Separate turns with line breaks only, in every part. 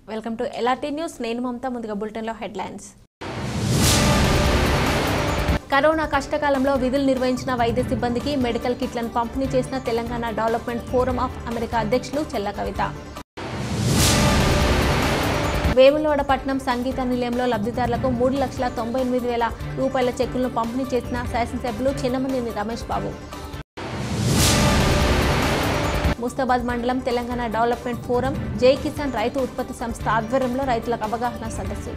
welcome to LRT news నేను మమతా ముందుగా బులెటిన్లో హెడ్లైన్స్ కరోనా కష్టకాలంలో విధులు నిర్వహించిన వైద్య సిబ్బందికి మెడికల్ కిట్లను పంపిణీ చేసిన Telangana development forum of America అధ్యక్షులు చెల్ల కవిత వేములవాడ పట్నం సంగీత నిలయంలో లబ్ధిదారులకు మూడు లక్షల తొంభై ఎనిమిది వేల రూపాయల చెక్కులను పంపిణీ చేసిన శాసనసభ్యులు చిన్నమనేని రమేష్ బాబు ముస్తాబాద్ మండలం తెలంగాణ డెవలప్మెంట్ ఫోరం జై కిసాన్ రైతు ఉత్పత్తి సంస్థ ఆధ్వర్యంలో రైతులకు అవగాహన సదస్సు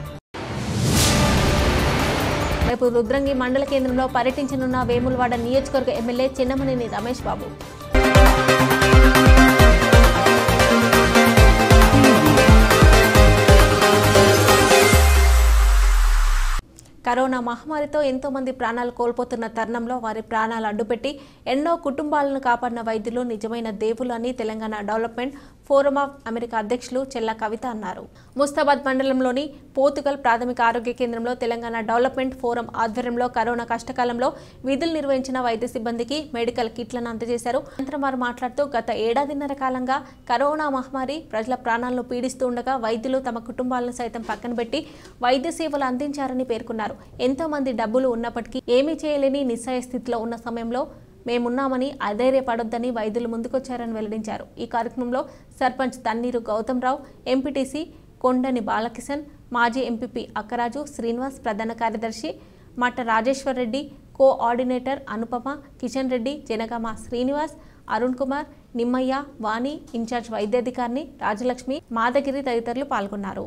రేపు రుద్రంగి మండల కేంద్రంలో పర్యటించనున్న వేములవాడ నియోజకవర్గ ఎమ్మెల్యే చిన్నమనేని రమేష్ బాబు కరోనా మహమ్మారితో ఎంతో మంది ప్రాణాలు కోల్పోతున్న తరుణంలో వారి ప్రాణాలు అడ్డుపెట్టి ఎన్నో కుటుంబాలను కాపాడిన వైద్యులు నిజమైన దేవులు అని Telangana development forum of America అధ్యక్షులు చెల్ల కవిత అన్నారు ముస్తాబాద్ మండలంలోని పోతుగల్ ప్రాథమిక ఆరోగ్య కేంద్రంలో తెలంగాణ డెవలప్మెంట్ ఫోరం ఆధ్వర్యంలో కరోనా కష్టకాలంలో విధులు నిర్వహించిన వైద్య సిబ్బందికి మెడికల్ కిట్లను అందజేశారు అనంతరం వారు మాట్లాడుతూ గత ఏడాదిన్నర కాలంగా కరోనా మహమ్మారి ప్రజల ప్రాణాలను పీడిస్తూ ఉండగా వైద్యులు తమ కుటుంబాలను సైతం పక్కన పెట్టి వైద్య సేవలు అందించారని పేర్కొన్నారు ఎంతో మంది డబ్బులు ఉన్నప్పటికీ ఏమీ చేయలేని నిస్సహాయ స్థితిలో ఉన్న సమయంలో మేమున్నామని అధైర్యపడొద్దని వైద్యులు ముందుకొచ్చారని వెల్లడించారు ఈ కార్యక్రమంలో సర్పంచ్ తన్నీరు గౌతమ్ రావు ఎంపీటీసీ కొండని బాలకిషన్ మాజీ ఎంపీపీ అక్కరాజు శ్రీనివాస్ ప్రధాన కార్యదర్శి మట్ట రాజేశ్వర్ రెడ్డి కోఆర్డినేటర్ అనుపమ కిషన్ రెడ్డి జనగామ శ్రీనివాస్ అరుణ్ కుమార్ నిమ్మయ్య వాణి ఇన్ఛార్జ్ వైద్యాధికారిని రాజలక్ష్మి మాదగిరి తదితరులు పాల్గొన్నారు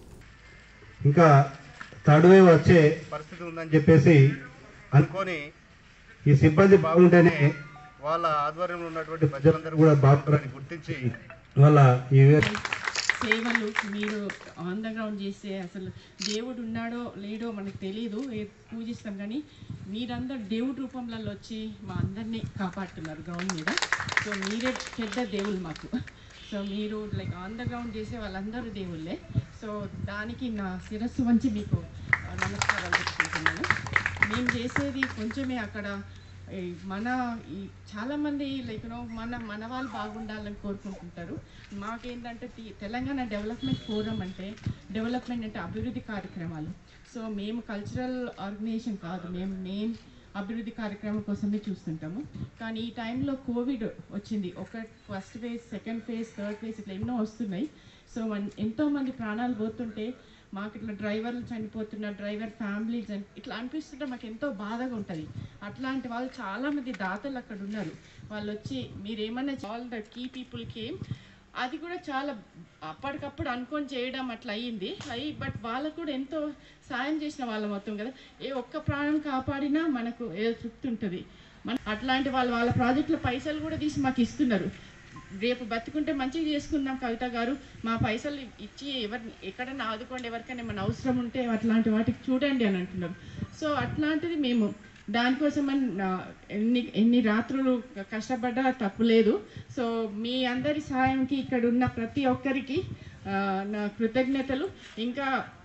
ఇంకా థర్డ్ వేవ్ వచ్చే పరిస్థితి ఉందని చెప్పేసి అనుకొని ఈ సిబ్బంది బాగుంటేనే వాళ్ళ ఆధ్వర్యంలో ఉన్నటువంటి ప్రజలందరూ కూడా బాగుంటారని గుర్తించి వాళ్ళ ఈ వే-
సేవలు మీరు ఆన్ ద గ్రౌండ్ చేస్తే అసలు దేవుడు ఉన్నాడో లేడో మనకు తెలియదు ఏ- పూజిస్తాం కానీ మీరందరూ దేవుడి రూపంలో వచ్చి మా అందరినీ కాపాడుతున్నారు గ్రౌండ్ మీద సో మీరే పెద్ద దేవుళ్ళు మాకు సో మీరు లైక్ ఆన్ ద గ్రౌండ్ చేసే వాళ్ళందరూ దేవుళ్ళే సో దానికి నా శిరస్సు వంచి మీకు ఆ, నమస్కారాలు చెప్పుకుంటున్నాను మేము చేసేది కొంచెమే అక్కడ ఈ మన ఈ చాలామంది లైక్ నో మన మన వాళ్ళు బాగుండాలని కోరుకుంటుంటారు మాకేంటంటే తి- తెలంగాణ డెవలప్మెంట్ ఫోరం అంటే డెవలప్మెంట్ అంటే అభివృద్ధి కార్యక్రమాలు సో మేము కల్చరల్ ఆర్గనైజేషన్ కాదు మేము మెయిన్ అభివృద్ధి కార్యక్రమం కోసమే చూస్తుంటాము కానీ ఈ టైంలో కోవిడ్ వచ్చింది ఒక first phase second phase third phase ఇట్లా ఎన్నో వస్తున్నాయి సో మన ఎంతోమంది ప్రాణాలు పోతుంటే మాకు ఇట్లా డ్రైవర్లు చనిపోతున్నారు డ్రైవర్ ఫ్యామిలీ చని ఇట్లా అనిపిస్తుంటే మాకు ఎంతో బాధగా ఉంటుంది అట్లాంటి వాళ్ళు చాలామంది దాతలు అక్కడ ఉన్నారు వాళ్ళు వచ్చి మీరు ఏమన్నా ఆల్ ద కీ పీపుల్కి అది కూడా చాలా అప్పటికప్పుడు అనుకొని చేయడం అట్లా అయ్యింది అయ్యి బట్ వాళ్ళకు కూడా ఎంతో సాయం చేసిన వాళ్ళం మొత్తం కదా ఏ ఒక్క ప్రాణం కాపాడినా మనకు ఏ తృప్తి ఉంటుంది మన అట్లాంటి వాళ్ళు వాళ్ళ ప్రాజెక్టుల పైసలు కూడా తీసి మాకు ఇస్తున్నారు రేపు బతుకుంటే మంచిగా చేసుకుందాం కవిత గారు మా పైసలు ఇచ్చి ఎవరిని ఎక్కడైనా ఆదుకోండి ఎవరికైనా ఏమైనా అవసరం ఉంటే అట్లాంటి వాటికి చూడండి అని అంటున్నారు సో అట్లాంటిది మేము దానికోసమని నా- ఎన్ని ఎన్ని రాత్రులు కష్టపడ్డా తప్పులేదు సో మీ అందరి సహాయంకి ఇక్కడ ఉన్న ప్రతి ఒక్కరికి ఆ, నా కృతజ్ఞతలు ఇంకా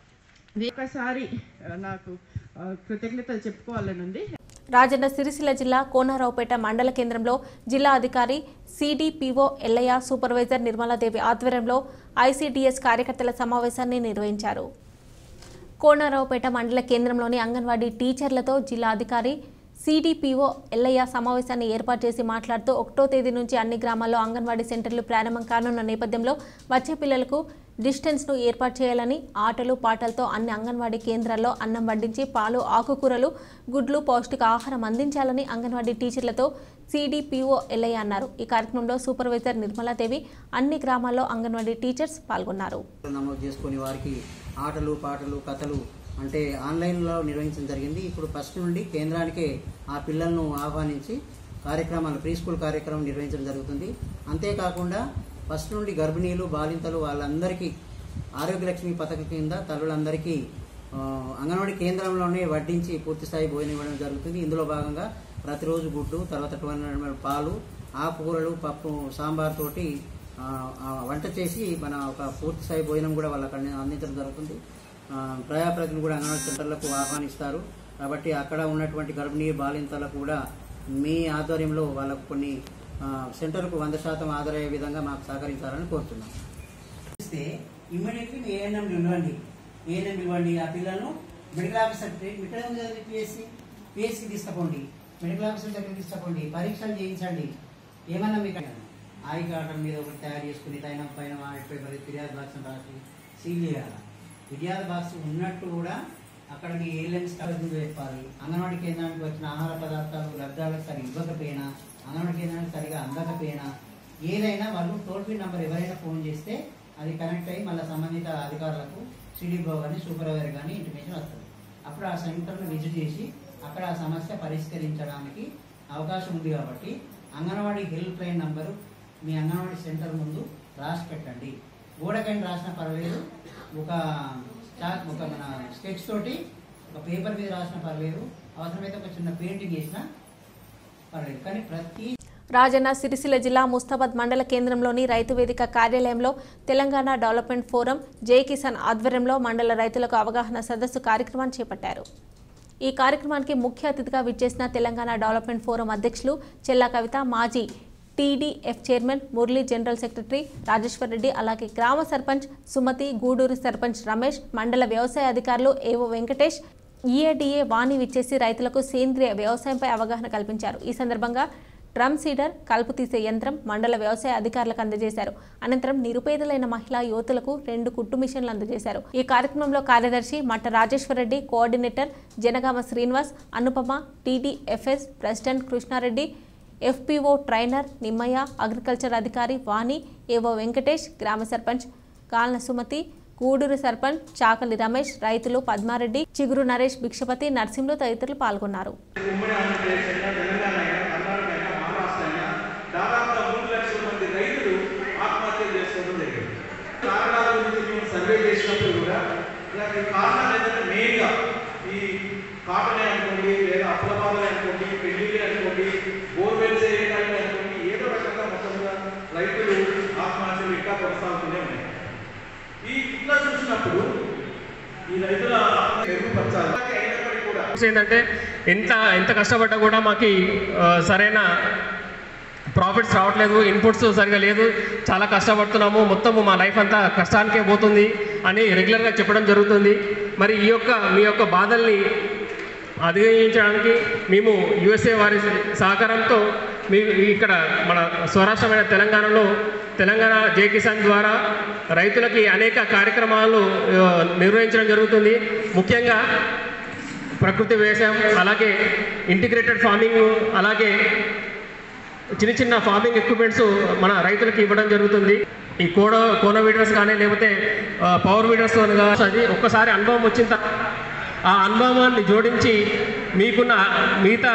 ఒకసారి ఆ, నాకు ఆ, కృతజ్ఞతలు చెప్పుకోవాలని ఉంది
రాజన్న సిరిసిల్ల జిల్లా కోనారావుపేట మండల కేంద్రంలో జిల్లా అధికారి సిడిపిఓ ఎల్లయ్య సూపర్వైజర్ నిర్మలాదేవి ఆధ్వర్యంలో ఐసీడీఎస్ కార్యకర్తల సమావేశాన్ని నిర్వహించారు కోనారావుపేట మండల కేంద్రంలోని అంగన్వాడీ టీచర్లతో జిల్లా అధికారి సిడిపిఓ ఎల్లయ్య సమావేశాన్ని ఏర్పాటు చేసి మాట్లాడుతూ ఒకటో తేదీ నుంచి అన్ని గ్రామాల్లో అంగన్వాడీ సెంటర్లు ప్రారంభం కానున్న నేపథ్యంలో వచ్చే పిల్లలకు డిస్టెన్స్ను ఏర్పాటు చేయాలని ఆటలు పాటలతో అన్ని అంగన్వాడీ కేంద్రాల్లో అన్నం వడ్డించి పాలు ఆకుకూరలు గుడ్లు పౌష్టిక ఆహారం అందించాలని అంగన్వాడీ టీచర్లతో సిడిపిఓ ఎల్లయ్య అన్నారు ఈ కార్యక్రమంలో సూపర్వైజర్ నిర్మలాదేవి అన్ని గ్రామాల్లో అంగన్వాడీ టీచర్స్ పాల్గొన్నారు
నమోదు చేసుకుని వారికి ఆటలు పాటలు కథలు అంటే ఆన్లైన్లో నిర్వహించడం జరిగింది ఇప్పుడు ఫస్ట్ నుండి కేంద్రానికే ఆ పిల్లలను ఆహ్వానించి కార్యక్రమాలు ప్రీ స్కూల్ కార్యక్రమం నిర్వహించడం జరుగుతుంది అంతేకాకుండా ఫస్ట్ నుండి గర్భిణీలు బాలింతలు వాళ్ళందరికీ ఆరోగ్యలక్ష్మి పథకం కింద తల్లులందరికీ ఆ, అంగన్వాడీ కేంద్రంలోనే వడ్డించి పూర్తి స్థాయి భోజనం ఇవ్వడం జరుగుతుంది ఇందులో భాగంగా ప్రతిరోజు గుడ్డు తర్వాత టూ హండ్రెడ్ పాలు ఆకుకూరలు పప్పు సాంబార్ తోటి ఆ, ఆ వంట చేసి మన ఒక పూర్తి స్థాయి భోజనం కూడా వాళ్ళకి అంది- అందించడం జరుగుతుంది ఆ, ప్రజాప్రతినిధులు కూడా అంగన్వాడీ సెంటర్లకు ఆహ్వానిస్తారు కాబట్టి అక్కడ ఉన్నటువంటి గర్భిణీ బాలింతలకు కూడా మీ ఆధ్వర్యంలో వాళ్ళకు కొన్ని ఆ, సెంటర్కు వంద శాతం ఆదరయ్యే విధంగా మాకు సహకరించాలని కోరుతున్నాం ఇస్తే ఇమ్మీడియట్లీ మీ ఏఎన్ఎం ఇవ్వండి ఏఎన్ఎం ఇవ్వండి ఆ పిల్లలను మెడికల్ ఆఫీసర్ ఇక్కడ ఉంది కదా పిఎస్సి పిఎస్సి తీసుకుపోండి మెడికల్ ఆఫీసర్ దగ్గర తీసుకుపోండి పరీక్షలు చేయించండి ఏమన్నా మీకు ఐ కార్డు మీద ఒకటి తయారు చేసుకుని పైన పైన వాటి పేపర్ ఫిర్యాదు బాక్స్ అని రాసి సీల్ చేయాలి ఫిర్యాదు బాక్స్ ఉన్నట్టు కూడా అక్కడ మీ ఏలెన్స్ కలెక్షన్ చెప్పాలి అంగన్వాడీ కేంద్రానికి వచ్చిన ఆహార పదార్థాలు లబ్ధాలకు సరిగా ఇవ్వకపోయినా అంగన్వాడీ కేంద్రానికి సరిగా అందకపోయినా ఏదైనా వాళ్ళు టోల్ ఫ్రీ నంబర్ ఎవరైనా ఫోన్ చేస్తే అది కనెక్ట్ అయ్యి మళ్ళీ సంబంధిత అధికారులకు సిడిఓ కానీ సూపర్వైజర్ కానీ ఇంటిమేషన్ వస్తుంది అప్పుడు ఆ సెంటర్ను విజిట్ చేసి అక్కడ ఆ సమస్య పరిష్కరించడానికి అవకాశం ఉంది కాబట్టి అంగన్వాడీ హెల్ప్ లైన్ నంబరు మీ అంగన్వాడీ సెంటర్ ముందు రాసి పెట్టండి గోడకైనా రాసినా పర్లేదు ఒక చాక్ ఒక మన స్కెచ్ తోటి ఒక పేపర్ మీద రాసినా పర్లేదు అవసరమైతే ఒక చిన్న పెయింటింగ్ వేసినా పర్లేదు కానీ ప్రతి
రాజన్న సిరిసిల్ల జిల్లా ముస్తాబాద్ మండల కేంద్రంలోని రైతు వేదిక కార్యాలయంలో తెలంగాణ డెవలప్మెంట్ ఫోరం జై కిసాన్ ఆధ్వర్యంలో మండల రైతులకు అవగాహన సదస్సు కార్యక్రమాన్ని చేపట్టారు ఈ కార్యక్రమానికి ముఖ్య అతిథిగా విచ్చేసిన తెలంగాణ డెవలప్మెంట్ ఫోరం అధ్యక్షులు చెల్లా కవిత మాజీ TDF chairman Murali general secretary Rajeshwar Reddy అలాగే గ్రామ సర్పంచ్ సుమతి గూడూరు సర్పంచ్ రమేష్ మండల వ్యవసాయ అధికారులు ఏవో వెంకటేష్ ఈఏడిఏ వాణి విచ్చేసి రైతులకు సేంద్రియ వ్యవసాయంపై అవగాహన కల్పించారు ఈ సందర్భంగా డ్రమ్ సీడర్ కలుపు తీసే యంత్రం మండల వ్యవసాయ అధికారులకు అందజేశారు అనంతరం నిరుపేదలైన మహిళా యువతులకు రెండు కుట్టు మిషన్లు అందజేశారు ఈ కార్యక్రమంలో కార్యదర్శి Matta Rajeshwar Reddy coordinator Janagama Srinivas Anupama TDFS president Krishnareddy FPO trainer Nimmaiah agriculture అధికారి వాణి ఏవో వెంకటేష్ గ్రామ సర్పంచ్ కాల్న సుమతి గూడూరు సర్పంచ్ చాకలి రమేష్ రైతులు పద్మారెడ్డి చిగురు నరేష్ భిక్షపతి నర్సింహులు తదితరులు పాల్గొన్నారు
ఉమ్మడి ఆంధ్రప్రదేశ్ అయినా తెలంగాణ అయినా కర్ణాటక అయినా మహారాష్ట్ర అయినా దాదాపుగా మూడు లక్షల మంది రైతులు ఆత్మహత్య చేసుకోవడం జరిగింది కారణాల గురించి మేము సర్వే చేసినప్పుడు కూడా దానికి కారణాలు ఏంటంటే మెయిన్గా ఈ కాటనే అనుకోండి లేదా అప్పుల బాధలే అనుకోండి పెళ్లిళ్ళే అనుకోండి బోర్వెల్స్ వేయడానికి అనుకోండి ఏదో రకంగా మొత్తంగా రైతులు ఆత్మహత్యలు ఇంకా కొనసాగుతూనే ఉన్నాయి ఈ ఇట్లా చూసినప్పుడు ఈ రైతుల ఆత్మహత్య మెరుగుపరచాలి అయినప్పటికీ కూడా
ఏంటంటే ఎంత ఎంత కష్టపడ్డా కూడా మాకు ఆ, సరైన ప్రాఫిట్స్ రావట్లేదు ఇన్పుట్స్ సరిగా లేదు చాలా కష్టపడుతున్నాము మొత్తము మా లైఫ్ అంతా కష్టానికే పోతుంది అని రెగ్యులర్గా చెప్పడం జరుగుతుంది మరి ఈ యొక్క మీ యొక్క బాధల్ని అధిగమించడానికి మేము యుఎస్ఏ వారి సహకారంతో మీ ఇక్కడ మన స్వరాష్ట్రమైన తెలంగాణలో తెలంగాణ జై కిసాన్ ద్వారా రైతులకి అనేక కార్యక్రమాలు ఆ, నిర్వహించడం జరుగుతుంది ముఖ్యంగా ప్రకృతి వ్యవసాయం అలాగే ఇంటిగ్రేటెడ్ ఫార్మింగ్ అలాగే చిన్న చిన్న ఫార్మింగ్ ఎక్విప్మెంట్స్ మన రైతులకు ఇవ్వడం జరుగుతుంది ఈ కోడ కోన వీడర్స్ కానీ లేకపోతే ఆ, పవర్ వీడర్స్ అది ఒక్కసారి అనుభవం వచ్చిన తర్వాత ఆ అనుభవాన్ని జోడించి మీకున్న మిగతా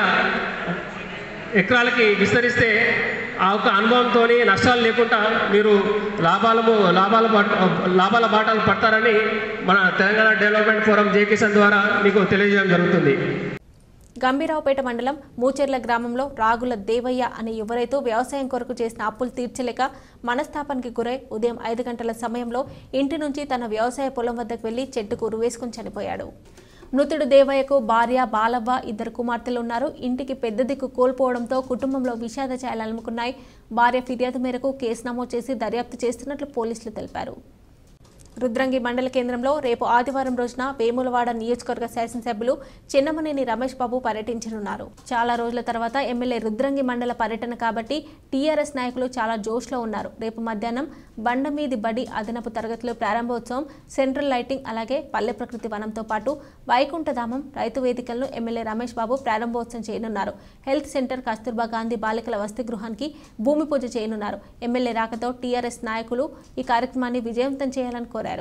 ఎకరాలకి విస్తరిస్తే ఆ యొక్క అనుభవంతో నష్టాలు లేకుండా మీరు లాభాలము లాభాల బాట లాభాల బాటలు పడతారని మన తెలంగాణ డెవలప్మెంట్ ఫోరం జే కిసాన్ ద్వారా మీకు తెలియజేయడం జరుగుతుంది
గంభీరావుపేట మండలం మూచెర్ల గ్రామంలో రాగుల దేవయ్య అనే యువ రైతు వ్యవసాయం కొరకు చేసిన అప్పులు తీర్చలేక మనస్తాపానికి గురై ఉదయం ఐదు గంటల సమయంలో ఇంటి నుంచి తన వ్యవసాయ పొలం వద్దకు వెళ్లి చెట్టుకు ఉరివేసుకుని చనిపోయాడు మృతుడు దేవయ్యకు భార్య బాలవ్వ ఇద్దరు కుమార్తెలు ఉన్నారు ఇంటికి పెద్ద దిక్కు కోల్పోవడంతో కుటుంబంలో విషాద ఛాయలు అలుముకున్నాయి భార్య ఫిర్యాదు మేరకు కేసు నమోదు చేసి దర్యాప్తు చేస్తున్నట్లు పోలీసులు తెలిపారు రుద్రంగి మండల కేంద్రంలో రేపు ఆదివారం రోజున వేములవాడ నియోజకవర్గ శాసనసభ్యులు చిన్నమనేని రమేష్ బాబు పర్యటించనున్నారు చాలా రోజుల తర్వాత ఎమ్మెల్యే రుద్రంగి మండల పర్యటన కాబట్టి టీఆర్ఎస్ నాయకులు చాలా జోష్లో ఉన్నారు రేపు మధ్యాహ్నం బండమీది బడి అదనపు తరగతిలో ప్రారంభోత్సవం సెంట్రల్ లైటింగ్ అలాగే పల్లె ప్రకృతి వనంతో పాటు వైకుంఠధామం రైతు వేదికలను ఎమ్మెల్యే రమేష్ బాబు ప్రారంభోత్సవం చేయనున్నారు హెల్త్ సెంటర్ కస్తూర్బా గాంధీ బాలికల వసతి గృహానికి భూమి పూజ చేయనున్నారు ఎమ్మెల్యే రాకతో టీఆర్ఎస్ నాయకులు ఈ కార్యక్రమాన్ని విజయవంతం చేయాలని కోరారు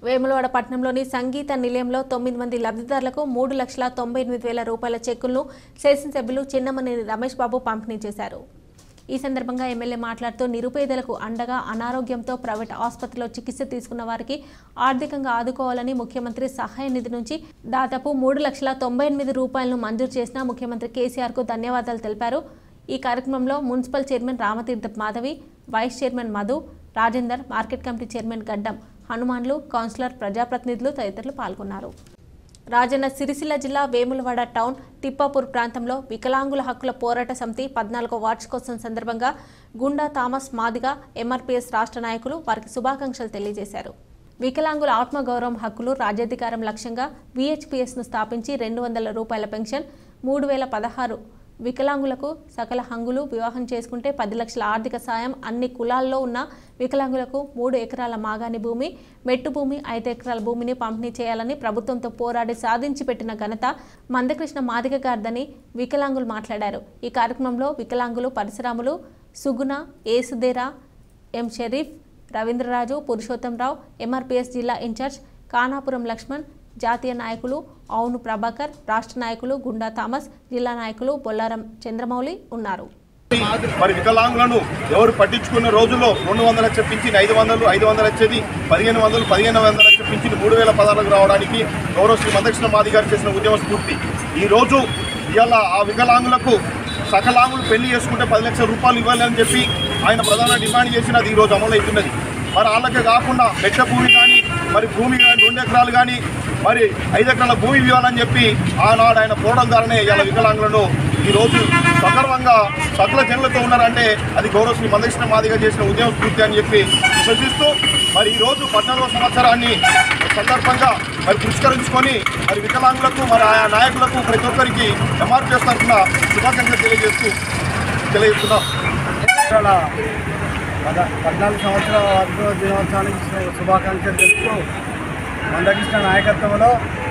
వేములవాడ పట్టణంలోని సంగీత నిలయంలో తొమ్మిది మంది లబ్ధిదారులకు మూడు లక్షల తొంభై ఎనిమిది వేల రూపాయల చెక్కులను శాసనసభ్యులు చిన్నమనేని రమేష్ బాబు పంపిణీ చేశారు ఈ సందర్భంగా ఎమ్మెల్యే మాట్లాడుతూ నిరుపేదలకు అండగా అనారోగ్యంతో ప్రైవేట్ ఆసుపత్రిలో చికిత్స తీసుకున్న వారికి ఆర్థికంగా ఆదుకోవాలని ముఖ్యమంత్రి సహాయ నిధి నుంచి దాదాపు మూడు లక్షల తొంభై ఎనిమిది రూపాయలను మంజూరు చేసిన ముఖ్యమంత్రి కేసీఆర్కు ధన్యవాదాలు తెలిపారు ఈ కార్యక్రమంలో municipal chairman Ramatheertha Madhavi vice chairman Madhu Rajender market committee chairman Gaddam Hanumanlu councillor ప్రజాప్రతినిధులు తదితరులు పాల్గొన్నారు రాజన్న సిరిసిల్ల జిల్లా వేములవాడ టౌన్ తిప్పాపూర్ ప్రాంతంలో వికలాంగుల హక్కుల పోరాట సమితి పద్నాలుగో వార్షికోత్సవం సందర్భంగా గుండా థామస్ మాదిగా ఎంఆర్పీఎస్ రాష్ట్ర నాయకులు వారికి శుభాకాంక్షలు తెలియజేశారు వికలాంగుల ఆత్మగౌరవం హక్కులు రాజ్యాధికారం లక్ష్యంగా విహెచ్పిఎస్ను స్థాపించి రెండు వందల రూపాయల పెన్షన్ మూడు వేల పదహారు వికలాంగులకు సకల హంగులు వివాహం చేసుకుంటే పది లక్షల ఆర్థిక సాయం అన్ని కులాల్లో ఉన్న వికలాంగులకు మూడు ఎకరాల మాగాని భూమి మెట్టు భూమి ఐదు ఎకరాల భూమిని పంపిణీ చేయాలని ప్రభుత్వంతో పోరాడి సాధించి పెట్టిన ఘనత మందకృష్ణ మాదిగ గారిదని వికలాంగులు మాట్లాడారు ఈ కార్యక్రమంలో వికలాంగులు పరశురాములు సుగుణ ఏసుదేరా ఎం షరీఫ్ రవీంద్రరాజు పురుషోత్తంరావు ఎంఆర్పీఎస్ జిల్లా ఇన్ఛార్జ్ కానాపురం లక్ష్మణ్ జాతీయ నాయకులు అవును ప్రభాకర్ రాష్ట్ర నాయకులు గుండా థామస్ జిల్లా నాయకులు బొల్లారం చంద్రమౌళి ఉన్నారు
మరి వికలాంగులను ఎవరు పట్టించుకున్న రోజుల్లో రెండు వందల చెప్పించి ఐదు వందలు ఐదు వందలు వచ్చేది పదిహేను వందలు పదిహేను వందలు చెప్పించి మూడు వేల పదాలకు రావడానికి గౌరవ శ్రీ మందకృష్ణ మాది గారు చేసిన ఉద్యమ స్ఫూర్తి ఈ రోజు ఇవాళ ఆ వికలాంగులకు సకలాంగులు పెళ్లి చేసుకుంటే పది లక్షల రూపాయలు ఇవ్వాలి అని చెప్పి ఆయన ప్రధాన డిమాండ్ చేసినది ఈ రోజు అమలు అవుతున్నది మరి వాళ్ళకే కాకుండా మెట్ట భూమి కానీ మరి భూమి కానీ రెండు ఎకరాలు కానీ మరి ఐదు ఎకరాల భూమి ఇవ్వాలని చెప్పి ఆనాడు ఆయన పోవడం ద్వారానే ఇవాళ వికలాంగులను ఈరోజు సగర్వంగా సకల జనులతో ఉన్నారంటే అది గౌరవ శ్రీ మందకృష్ణ మాదిగా చేసిన ఉద్యమ స్ఫూర్తి అని చెప్పి విశ్వసిస్తూ మరి ఈరోజు పద్నాలుగో సంవత్సరాన్ని సందర్భంగా మరి పురస్కరించుకొని మరి వికలాంగులకు మరి ఆయా నాయకులకు ప్రతి ఒక్కరికి ఎంఆర్పీఎస్ తరఫున శుభాకాంక్షలు తెలియజేస్తూ తెలియజేస్తున్నాం
ఇవాళ పద పద్నాలుగు సంవత్సరాల వర్గ దినోత్సవానికి శు- శుభాకాంక్షలు తెలుపుతూ మందకృష్ణ నాయకత్వంలో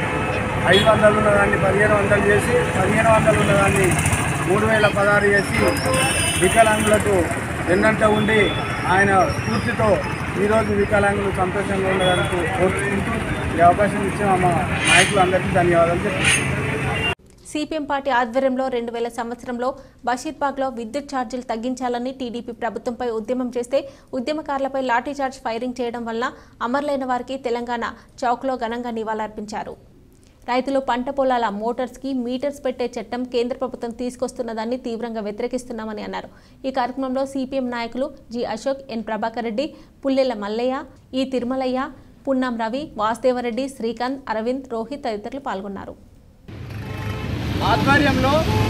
ఐదు వందలు ఉన్నదాన్ని పదిహేను వందలు చేసి పదిహేను వందలు ఉన్నదాన్ని మూడు వేల పదహారు చేసి వికలాంగులకు వెన్నంట ఉండి ఆయన స్ఫూర్తితో ఈరోజు వికలాంగులు సంతోషంగా ఉండడానికి కోరుకుంటూ ఈ అవకాశం ఇచ్చిన మా నాయకులందరికీ ధన్యవాదాలు చెప్తున్నాను
సిపిఎం పార్టీ ఆధ్వర్యంలో రెండు వేల సంవత్సరంలో బషీర్బాగ్లో విద్యుత్ ఛార్జీలు తగ్గించాలని టీడీపీ ప్రభుత్వంపై ఉద్యమం చేస్తే ఉద్యమకారులపై లాఠీచార్జ్ ఫైరింగ్ చేయడం వల్ల అమరులైన వారికి తెలంగాణ చౌక్లో ఘనంగా నివాళులర్పించారు రైతులు పంట పొలాల మోటార్స్కి మీటర్స్ పెట్టే చట్టం కేంద్ర ప్రభుత్వం తీసుకొస్తున్నదాన్ని తీవ్రంగా వ్యతిరేకిస్తున్నామని అన్నారు ఈ కార్యక్రమంలో సిపిఎం నాయకులు G Ashok N Prabhakar Reddy Pullela Mallaiah E Thirumalaiah పున్నాం Ravi Vasudeva Reddy Srikanth Arvind Rohit తదితరులు పాల్గొన్నారు
ఆధ్వర్యంలో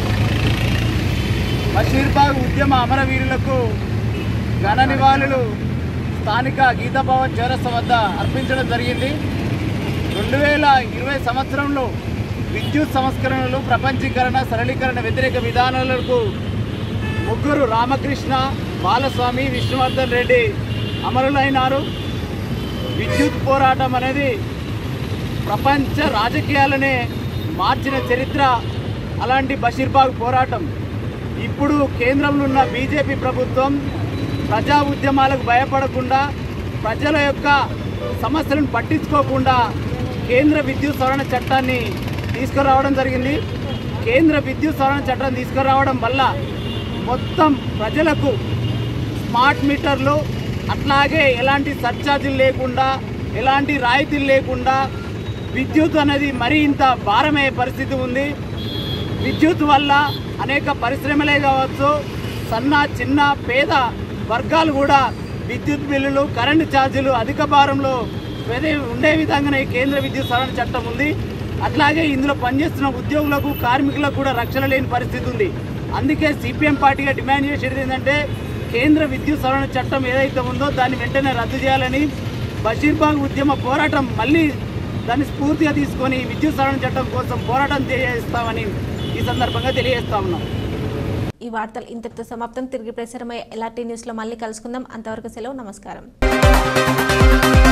బషీర్బాగ్ ఉద్యమ అమరవీరులకు ఘన నివాళులు స్థానిక గీతాభవన్ చౌరస్తా వద్ద అర్పించడం జరిగింది రెండు వేల ఇరవై సంవత్సరంలో విద్యుత్ సంస్కరణలు ప్రపంచీకరణ సరళీకరణ వ్యతిరేక విధానాలకు ముగ్గురు రామకృష్ణ బాలస్వామి విష్ణువర్ధన్ రెడ్డి అమరులైనారు విద్యుత్ పోరాటం అనేది ప్రపంచ రాజకీయాలనే మార్చిన చరిత్ర అలాంటి బషీర్బాగ్ పోరాటం ఇప్పుడు కేంద్రంలో ఉన్న బీజేపీ ప్రభుత్వం ప్రజా ఉద్యమాలకు భయపడకుండా ప్రజల యొక్క సమస్యలను పట్టించుకోకుండా కేంద్ర విద్యుత్ సవరణ చట్టాన్ని తీసుకురావడం జరిగింది కేంద్ర విద్యుత్ సవరణ చట్టం తీసుకురావడం వల్ల మొత్తం ప్రజలకు స్మార్ట్ మీటర్లు అట్లాగే ఎలాంటి సర్ఛార్జీలు లేకుండా ఎలాంటి రాయితీలు లేకుండా విద్యుత్ అనేది మరీ ఇంత భారమయ్యే పరిస్థితి ఉంది విద్యుత్ వల్ల అనేక పరిశ్రమలే కావచ్చు సన్న చిన్న పేద వర్గాలు కూడా విద్యుత్ బిల్లులు కరెంటు ఛార్జీలు అధిక భారంలో పెదే- ఉండే విధంగానే ఈ కేంద్ర విద్యుత్ సవరణ చట్టం ఉంది అట్లాగే ఇందులో పనిచేస్తున్న ఉద్యోగులకు కార్మికులకు కూడా రక్షణ లేని పరిస్థితి ఉంది అందుకే సిపిఎం పార్టీగా డిమాండ్ చేసేది ఏంటంటే కేంద్ర విద్యుత్ సవరణ చట్టం ఏదైతే ఉందో దాన్ని వెంటనే రద్దు చేయాలని బషీర్బాగ్ ఉద్యమ పోరాటం మళ్ళీ దాన్ని స్ఫూర్తిగా తీసుకొని విద్యుత్ సవరణ చట్టం కోసం పోరాటం చేస్తామని ఈ సందర్భంగా తెలియజేస్తా ఉన్నాం
ఈ వార్తలు ఇంతటితో సమాప్తం తిరిగి ప్రసారమయ్యే ఎలాంటి న్యూస్లో మళ్ళీ కలుసుకుందాం అంతవరకు సెలవు నమస్కారం